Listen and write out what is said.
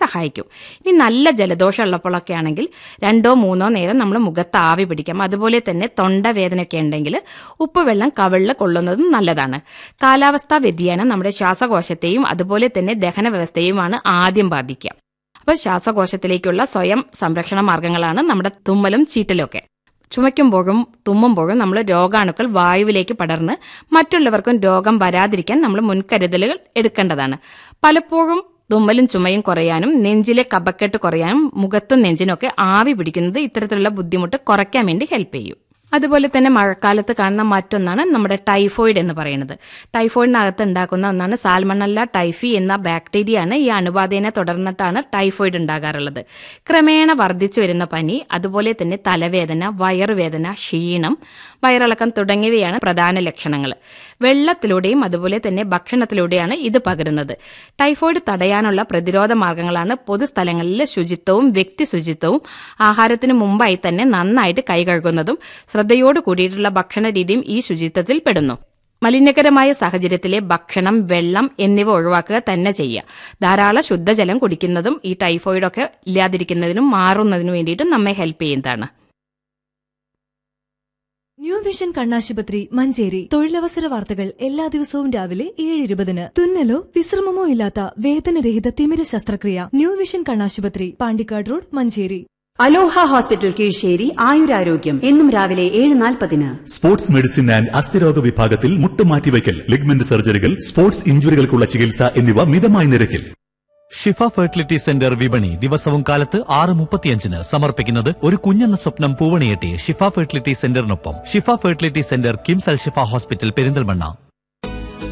സഹായിക്കും ഇനി നല്ല ജലദോഷം ഉള്ളപ്പോഴൊക്കെ ആണെങ്കിൽ രണ്ടോ മൂന്നോ നേരം നമ്മൾ മുഖത്ത് ആവി പിടിക്കാം അതുപോലെ തന്നെ തൊണ്ടവേദനയൊക്കെ ഉണ്ടെങ്കിൽ ഉപ്പുവെള്ളം കവിളിൽ കൊള്ളുന്നതും നല്ലതാണ് കാലാവസ്ഥാ വ്യതിയാനം നമ്മുടെ ശ്വാസകോശത്തെയും അതുപോലെ തന്നെ ദഹന വ്യവസ്ഥയുമാണ് ആദ്യം ബാധിക്കുക അപ്പോൾ ശ്വാസകോശത്തിലേക്കുള്ള സ്വയം സംരക്ഷണ മാർഗങ്ങളാണ് നമ്മുടെ തുമ്മലും ചീറ്റലും ഒക്കെ ചുമയ്ക്കുമ്പോഴും തുമ്മുമ്പോഴും നമ്മൾ രോഗാണുക്കൾ വായുവിലേക്ക് പടർന്ന് മറ്റുള്ളവർക്കും രോഗം വരാതിരിക്കാൻ നമ്മൾ മുൻകരുതലുകൾ എടുക്കേണ്ടതാണ് പലപ്പോഴും തുമ്മലും ചുമയും കുറയാനും നെഞ്ചിലെ കപക്കെട്ട് കുറയാനും മുഖത്തും നെഞ്ചിനും ഒക്കെ ആവി പിടിക്കുന്നത് ഇത്തരത്തിലുള്ള ബുദ്ധിമുട്ട് കുറയ്ക്കാൻ വേണ്ടി ഹെൽപ്പ് ചെയ്യും അതുപോലെ തന്നെ മഴക്കാലത്ത് കാണുന്ന മറ്റൊന്നാണ് നമ്മുടെ ടൈഫോയിഡ് എന്ന് പറയുന്നത് ടൈഫോയിഡിനകത്ത് ഉണ്ടാക്കുന്ന ഒന്നാണ് സാൽമണല്ല ടൈഫി എന്ന ബാക്ടീരിയയാണ് ഈ അണുബാധയെ തുടർന്നിട്ടാണ് ടൈഫോയിഡ് ഉണ്ടാകാറുള്ളത് ക്രമേണ വർദ്ധിച്ചു വരുന്ന പനി അതുപോലെ തന്നെ തലവേദന വയറുവേദന ക്ഷീണം വയറിളക്കം തുടങ്ങിയവയാണ് പ്രധാന ലക്ഷണങ്ങൾ വെള്ളത്തിലൂടെയും അതുപോലെ തന്നെ ഭക്ഷണത്തിലൂടെയാണ് ഇത് പകരുന്നത് ടൈഫോയിഡ് തടയാനുള്ള പ്രതിരോധ മാർഗങ്ങളാണ് പൊതുസ്ഥലങ്ങളിലെ ശുചിത്വവും വ്യക്തി ശുചിത്വവും ആഹാരത്തിന് മുമ്പായി തന്നെ നന്നായിട്ട് കൈ കഴുകുന്നതും ശ്രദ്ധയോട് കൂടിയിട്ടുള്ള ഭക്ഷണ രീതിയും ഈ ശുചിത്വത്തിൽ പെടുന്നു മലിനകരമായ സാഹചര്യത്തിലെ ഭക്ഷണം വെള്ളം എന്നിവ ഒഴിവാക്കുക തന്നെ ചെയ്യുക ധാരാളം ശുദ്ധജലം കുടിക്കുന്നതും ഈ ടൈഫോയിഡൊക്കെ ഇല്ലാതിരിക്കുന്നതിനും മാറുന്നതിനും വേണ്ടിയിട്ടും നമ്മെ ഹെൽപ്പ് ചെയ്യുന്നതാണ് ന്യൂ വിഷൻ കണ്ണാശുപത്രി മഞ്ചേരി തൊഴിലവസര വാർത്തകൾ എല്ലാ ദിവസവും രാവിലെ ഏഴ് ഇരുപതിന് തുന്നലോ വിശ്രമമോ ഇല്ലാത്ത വേദനരഹിത തിമിര ശസ്ത്രക്രിയ ന്യൂ വിഷൻ കണ്ണാശുപത്രി Pandikkad road Manjeri Aloha hospital Keezhissery ആയുരാരോഗ്യം എന്നും രാവിലെ ഏഴ് നാൽപ്പതിന് സ്പോർട്സ് മെഡിസിൻ ആൻഡ് അസ്ഥിരോഗ വിഭാഗത്തിൽ മുട്ടുമാറ്റിവയ്ക്കൽ ലിഗ്മെന്റ് സർജറികൾ സ്പോർട്സ് ഇഞ്ചുറികൾക്കുള്ള ചികിത്സ എന്നിവ മിതമായ നിരക്കിൽ ഷിഫ ഫെർട്ടിലിറ്റി സെന്റർ വിപണി ദിവസവും കാലത്ത് ആറ് മുപ്പത്തിയഞ്ചിന് സമർപ്പിക്കുന്നത് ഒരു കുഞ്ഞെന്ന സ്വപ്നം പൂവണിയെട്ടി ഷിഫ ഫെർട്ടിലിറ്റി സെന്ററിനൊപ്പം Shifa fertility centre KIMS Al Shifa hospital Perinthalmanna